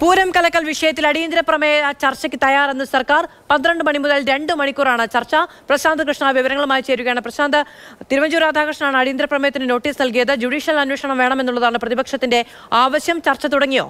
പൂരം കലക്കൽ വിഷയത്തിൽ അടിയന്തര പ്രമേയ ചർച്ചയ്ക്ക് തയ്യാറെന്ന് സർക്കാർ പന്ത്രണ്ട് മണി മുതൽ രണ്ട് മണിക്കൂറാണ് ചർച്ച പ്രശാന്ത് കൃഷ്ണ വിവരങ്ങളുമായി ചേരുകയാണ് പ്രശാന്ത് തിരുവഞ്ചൂർ രാധാകൃഷ്ണനാണ് അടിയന്തര പ്രമേയത്തിന് നോട്ടീസ് നൽകിയത് ജുഡീഷ്യൽ അന്വേഷണം വേണമെന്നുള്ളതാണ് പ്രതിപക്ഷത്തിന്റെ ആവശ്യം ചർച്ച തുടങ്ങിയോ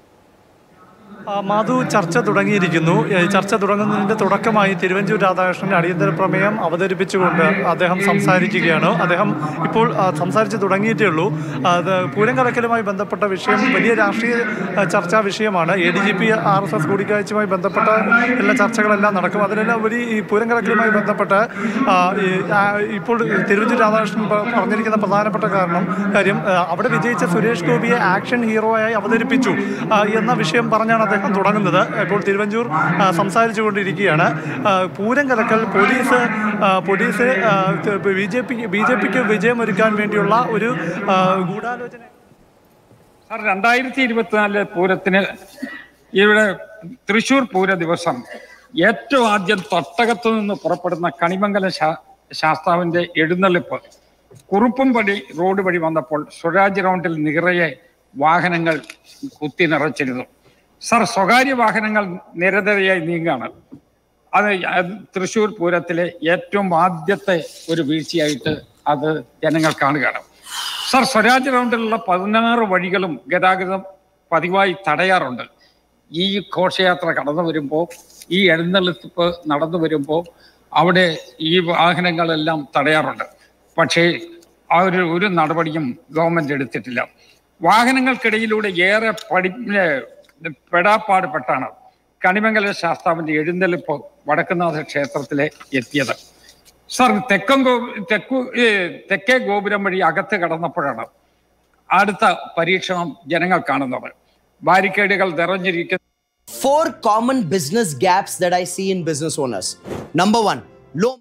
ആ, മാധു ചർച്ച തുടങ്ങിയിരിക്കുന്നു ഈ ചർച്ച തുടങ്ങുന്നതിന്റെ തുടക്കമായി തിരുവഞ്ചൂർ രാധാകൃഷ്ണൻ അടിയന്തര പ്രമേയം അവതരിപ്പിച്ചുകൊണ്ട് അദ്ദേഹം സംസാരിക്കുകയാണ് അദ്ദേഹം ഇപ്പോൾ ആ, സംസാരിച്ച് തുടങ്ങിയിട്ടേ ഉള്ളൂ അത് പൂരം കലക്കലുമായി ബന്ധപ്പെട്ട വിഷയം വലിയ രാഷ്ട്രീയ ആ, ചർച്ചാ വിഷയമാണ് A D G P R S S കൂടിക്കാഴ്ചയുമായി ബന്ധപ്പെട്ട എല്ലാ ചർച്ചകളെല്ലാം നടക്കും അതിനെല്ലാം ഉപരി ഈ പൂരം കലക്കലുമായി ബന്ധപ്പെട്ട് ആ, ഈ, ആ, ഇപ്പോൾ തിരുവഞ്ചൂർ രാധാകൃഷ്ണൻ പ- പറഞ്ഞിരിക്കുന്ന പ്രധാനപ്പെട്ട കാരണം കാര്യം ആ, അവിടെ വിജയിച്ച സുരേഷ് ഗോപിയെ ആക്ഷൻ ഹീറോയായി അവതരിപ്പിച്ചു ആ, എന്ന വിഷയം പറഞ്ഞാണ് അദ്ദേഹം തുടങ്ങുന്നത് ഇപ്പോൾ തിരുവഞ്ചൂർ ആ, സംസാരിച്ചുകൊണ്ടിരിക്കുകയാണ് ആ, പൂരം കലക്കൽ പോലീസ് ആ, police B J P B J പിക്ക് വിജയമൊരുക്കാൻ വേണ്ടിയുള്ള ഒരു ആ, ഗൂഢാലോചന സാർ രണ്ടായിരത്തി ഇരുപത്തിനാലിലെ പൂരത്തിന് ഇവിടെ തൃശൂർ പൂര ദിവസം ഏറ്റവും ആദ്യം തട്ടകത്തു നിന്ന് പുറപ്പെടുന്ന കണിമംഗലം ശാ ശാസ്താവിന്റെ എഴുന്നള്ളിപ്പ് കുറുപ്പുംപടി റോഡ് വഴി വന്നപ്പോൾ സ്വരാജ് റൗണ്ടിൽ നിറയെ വാഹനങ്ങൾ കുത്തി നിറച്ചിരുന്നു സാർ സ്വകാര്യ വാഹനങ്ങൾ നിരനിരയായി നീങ്ങാണ് അത് അത് തൃശ്ശൂർ പൂരത്തിലെ ഏറ്റവും ആദ്യത്തെ ഒരു വീഴ്ചയായിട്ട് അത് ജനങ്ങൾ കാണുകയാണ് സർ സ്വരാജ് റൗണ്ടിലുള്ള പതിനാറ് വഴികളും ഗതാഗതം പതിവായി തടയാറുണ്ട് ഈ ഘോഷയാത്ര കടന്നു വരുമ്പോൾ ഈ എഴുന്നള്ളിപ്പ് നടന്നു വരുമ്പോൾ അവിടെ ഈ വാഹനങ്ങളെല്ലാം തടയാറുണ്ട് പക്ഷേ ആ ഒരു ഒരു നടപടിയും ഗവൺമെന്റ് എടുത്തിട്ടില്ല വാഹനങ്ങൾക്കിടയിലൂടെ ഏറെ പഠി ഏ, പെടാപ്പാട് പെട്ടാണ് കണിമംഗല ശാസ്താവിന്റെ എഴുന്നള്ളിപ്പ് വടക്കുന്നാഥ ക്ഷേത്രത്തിലെ എത്തിയത് സർ തെക്കൻ ഗോ തെക്കു ഏ, തെക്കേ ഗോപുരം വഴി അകത്ത് കടന്നപ്പോഴാണ് അടുത്ത പരീക്ഷണം ജനങ്ങൾ കാണുന്നത് ബാരിക്കേഡുകൾ നിറഞ്ഞിരിക്കുന്ന four common business gaps that I see in business owners. Number one, low.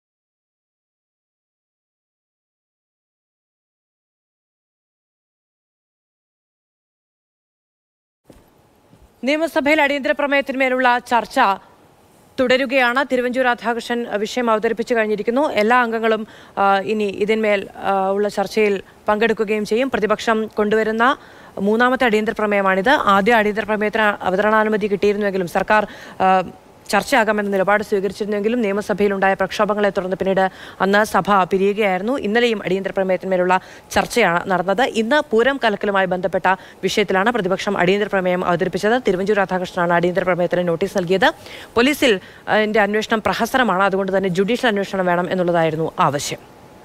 നിയമസഭയിൽ അടിയന്തര പ്രമേയത്തിന്മേലുള്ള ചർച്ച തുടരുകയാണ് തിരുവഞ്ചൂർ രാധാകൃഷ്ണൻ വിഷയം അവതരിപ്പിച്ചു കഴിഞ്ഞിരിക്കുന്നു എല്ലാ അംഗങ്ങളും ആ, ഇനി ഇതിന്മേൽ ആ, ഉള്ള ചർച്ചയിൽ പങ്കെടുക്കുകയും ചെയ്യും പ്രതിപക്ഷം കൊണ്ടുവരുന്ന മൂന്നാമത്തെ അടിയന്തര പ്രമേയമാണിത് ആദ്യ അടിയന്തര പ്രമേയത്തിന് അവതരണാനുമതി കിട്ടിയിരുന്നുവെങ്കിലും സർക്കാർ ആ, ചർച്ചയാകാമെന്ന നിലപാട് സ്വീകരിച്ചിരുന്നെങ്കിലും നിയമസഭയിലുണ്ടായ പ്രക്ഷോഭങ്ങളെ തുടർന്ന് പിന്നീട് അന്ന് സഭ പിരിയുകയായിരുന്നു ഇന്നലെയും അടിയന്തര പ്രമേയത്തിന്മേലുള്ള ചർച്ചയാണ് നടന്നത് ഇന്ന് പൂരം കലക്കലുമായി ബന്ധപ്പെട്ട വിഷയത്തിലാണ് പ്രതിപക്ഷം അടിയന്തര പ്രമേയം അവതരിപ്പിച്ചത് തിരുവഞ്ചൂർ രാധാകൃഷ്ണനാണ് അടിയന്തര പ്രമേയത്തിന് നോട്ടീസ് നൽകിയത് പോലീസിൽ അതിന്റെ അന്വേഷണം പ്രഹസനമാണ് അതുകൊണ്ട് തന്നെ ജുഡീഷ്യൽ അന്വേഷണം വേണം എന്നുള്ളതായിരുന്നു ആവശ്യം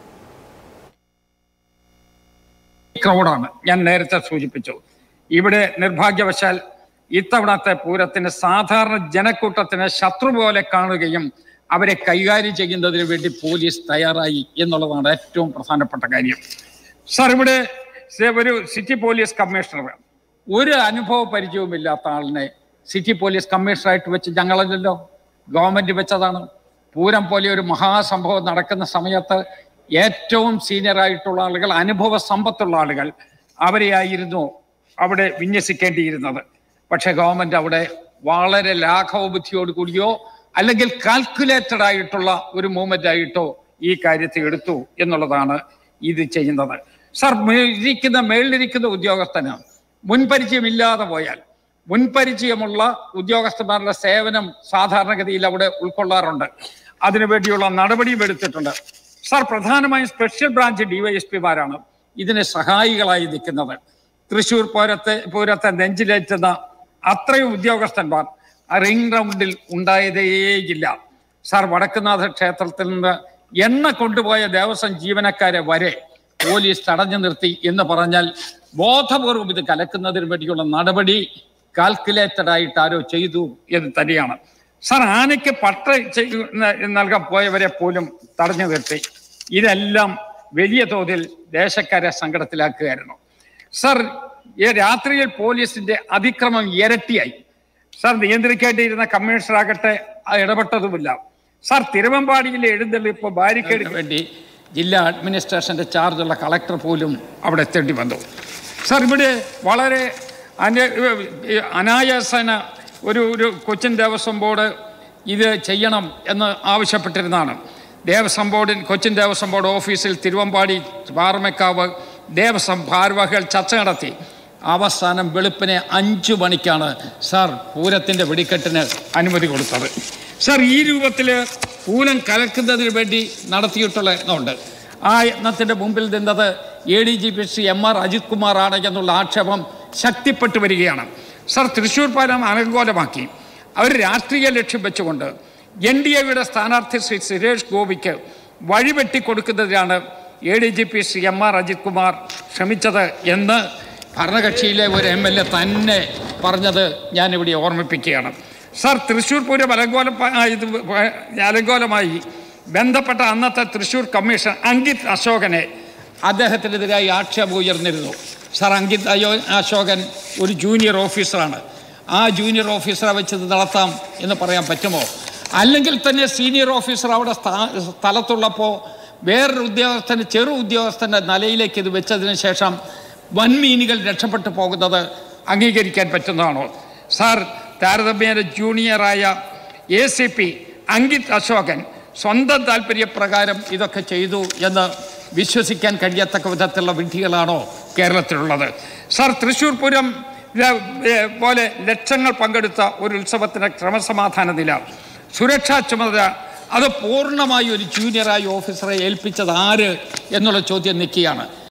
ക്രൗഡാണ് ഞാൻ നേരത്തെ സൂചിപ്പിച്ചു ഇവിടെ നിർഭാഗ്യവശാൽ ഇത്തവണത്തെ പൂരത്തിന് സാധാരണ ജനക്കൂട്ടത്തിന് ശത്രു പോലെ കാണുകയും അവരെ കൈകാര്യം ചെയ്യുന്നതിന് വേണ്ടി പോലീസ് തയ്യാറായി എന്നുള്ളതാണ് ഏറ്റവും പ്രധാനപ്പെട്ട കാര്യം സാർ ഇവിടെ സെ- ഒരു സിറ്റി പോലീസ് കമ്മീഷണർ ഒരു അനുഭവ പരിചയവുമില്ലാത്ത ആളിനെ സിറ്റി പോലീസ് കമ്മീഷണറായിട്ട് വെച്ച് ഞങ്ങളല്ലല്ലോ ഗവൺമെന്റ് വെച്ചതാണ് പൂരം പോലെ ഒരു മഹാസംഭവം നടക്കുന്ന സമയത്ത് ഏറ്റവും സീനിയർ ആയിട്ടുള്ള ആളുകൾ അനുഭവ സമ്പത്തുള്ള ആളുകൾ അവരെയായിരുന്നു അവിടെ വിന്യസിക്കേണ്ടിയിരുന്നത് പക്ഷെ ഗവൺമെന്റ് അവിടെ വളരെ ലാഘവ ബുദ്ധിയോട് കൂടിയോ അല്ലെങ്കിൽ കാൽക്കുലേറ്റഡ് ആയിട്ടുള്ള ഒരു മൂവ്മെന്റ് ആയിട്ടോ ഈ കാര്യത്തെ എടുത്തു എന്നുള്ളതാണ് ഇത് ചെയ്യുന്നത് സർ മേ- ഇരിക്കുന്ന മേളിലിരിക്കുന്ന ഉദ്യോഗസ്ഥന് മുൻപരിചയമില്ലാതെ പോയാൽ മുൻപരിചയമുള്ള ഉദ്യോഗസ്ഥന്മാരുടെ സേവനം സാധാരണഗതിയിൽ അവിടെ ഉൾക്കൊള്ളാറുണ്ട് അതിനുവേണ്ടിയുള്ള നടപടിയും എടുത്തിട്ടുണ്ട് സാർ പ്രധാനമായും സ്പെഷ്യൽ ബ്രാഞ്ച് ഡിവൈഎസ്പിമാരാണ് ഇതിന് സഹായികളായി നിൽക്കുന്നത് തൃശൂർ പൂരത്തെ പൂരത്തെ നെഞ്ചിലേറ്റുന്ന അത്രയും ഉദ്യോഗസ്ഥന്മാർ ആ റിംഗ് റൗണ്ടിൽ ഉണ്ടായതേയില്ല സാർ വടക്കുന്നാഥ ക്ഷേത്രത്തിൽ നിന്ന് എണ്ണ കൊണ്ടുപോയ ദേവസ്വം ജീവനക്കാരെ വരെ പോലീസ് തടഞ്ഞു നിർത്തി എന്ന് പറഞ്ഞാൽ ബോധപൂർവം ഇത് കലക്കുന്നതിന് വേണ്ടിയുള്ള നടപടി കാൽക്കുലേറ്റഡ് ആയിട്ട് ആരോ ചെയ്തു എന്ന് തന്നെയാണ് സാർ ആനയ്ക്ക് പട്ട ചെയ്യ- ന- നൽകാൻ പോയവരെ പോലും തടഞ്ഞു നിർത്തി ഇതെല്ലാം വലിയ തോതിൽ ദേശക്കാരെ സങ്കടത്തിലാക്കുകയായിരുന്നു സാർ ഈ രാത്രിയിൽ പോലീസിന്റെ അതിക്രമം ഇരട്ടിയായി സാർ നിയന്ത്രിക്കേണ്ടിയിരുന്ന കമ്മീഷണർ ആകട്ടെ അത് ഇടപെട്ടതുമില്ല സാർ തിരുവമ്പാടിയിലെ എഴുന്നള്ളിപ്പ് ബാരിക്കേഡിന് വേണ്ടി ജില്ലാ അഡ്മിനിസ്ട്രേഷന്റെ ചാർജുള്ള കളക്ടർ പോലും അവിടെ എത്തേണ്ടി വന്നു സാർ ഇവിടെ വളരെ അന- ഈ അനായാസന ഒരു ഒരു കൊച്ചിൻ ദേവസ്വം ബോർഡ് ഇത് ചെയ്യണം എന്ന് ആവശ്യപ്പെട്ടിരുന്നതാണ് ദേവസ്വം ബോർഡിൻ കൊച്ചിൻ ദേവസ്വം ബോർഡ് ഓഫീസിൽ തിരുവമ്പാടി പാറമേക്കാവ് ദേവസ്വം ഭാരവാഹികൾ ചർച്ച നടത്തി അവസാനം വെളുപ്പിനെ അഞ്ചു മണിക്കാണ് സാർ പൂരത്തിൻ്റെ വെടിക്കെട്ടിന് അനുമതി കൊടുത്തത് സാർ ഈ രൂപത്തിൽ പൂരം കലക്കുന്നതിന് വേണ്ടി നടത്തിയിട്ടുള്ള യത്നമുണ്ട് ആ യത്നത്തിൻ്റെ മുമ്പിൽ നിന്നത് A D G P Shri M R Ajith കുമാറാണ് എന്നുള്ള ആക്ഷേപം ശക്തിപ്പെട്ടു വരികയാണ് സാർ തൃശ്ശൂർ പാലം അലങ്കോലമാക്കി അവർ രാഷ്ട്രീയ ലക്ഷ്യം വെച്ചുകൊണ്ട് എൻ ഡി എയുടെ സ്ഥാനാർത്ഥി ശ്രീ സുരേഷ് ഗോപിക്ക് വഴിവെട്ടി കൊടുക്കുന്നതിനാണ് A D G P Shri M R Ajith Kumar ശ്രമിച്ചത് എന്ന് ഭരണകക്ഷിയിലെ ഒരു എം എൽ എ തന്നെ പറഞ്ഞത് ഞാനിവിടെ ഓർമ്മിപ്പിക്കുകയാണ് സാർ തൃശ്ശൂർ പൂരം അലങ്കോലം ഇത് അലങ്കോലമായി ബന്ധപ്പെട്ട അന്നത്തെ തൃശ്ശൂർ കമ്മീഷൻ അങ്കിത് അശോകനെ അദ്ദേഹത്തിനെതിരായി ആക്ഷേപം ഉയർന്നിരുന്നു സാർ അങ്കിത് അയോ അശോകൻ ഒരു ജൂനിയർ ഓഫീസറാണ് ആ ജൂനിയർ ഓഫീസറെ വെച്ച് ഇത് നടത്താം എന്ന് പറയാൻ പറ്റുമോ അല്ലെങ്കിൽ തന്നെ സീനിയർ ഓഫീസർ അവിടെ സ്ഥാ- സ്ഥലത്തുള്ളപ്പോൾ വേറൊരു ഉദ്യോഗസ്ഥന് ചെറു ഉദ്യോഗസ്ഥൻ്റെ നിലയിലേക്ക് ഇത് വെച്ചതിന് ശേഷം വൻമീനുകൾ രക്ഷപ്പെട്ടു പോകുന്നത് അംഗീകരിക്കാൻ പറ്റുന്നതാണോ സാർ താരതമ്യേന ജൂനിയറായ A C P Ankit Ashokan സ്വന്തം താല്പര്യപ്രകാരം ഇതൊക്കെ ചെയ്തു എന്ന് വിശ്വസിക്കാൻ കഴിയത്തക്ക വിധത്തിലുള്ള വിധികളാണോ കേരളത്തിലുള്ളത് സാർ തൃശ്ശൂർ പൂരം ര- ഏ, പോലെ ലക്ഷങ്ങൾ പങ്കെടുത്ത ഒരു ഉത്സവത്തിന് ക്രമസമാധാന നില സുരക്ഷാ ചുമതല അത് പൂർണ്ണമായി ഒരു ജൂനിയറായ ഓഫീസറെ ഏൽപ്പിച്ചത് ആര് എന്നുള്ള ചോദ്യം നിൽക്കുകയാണ്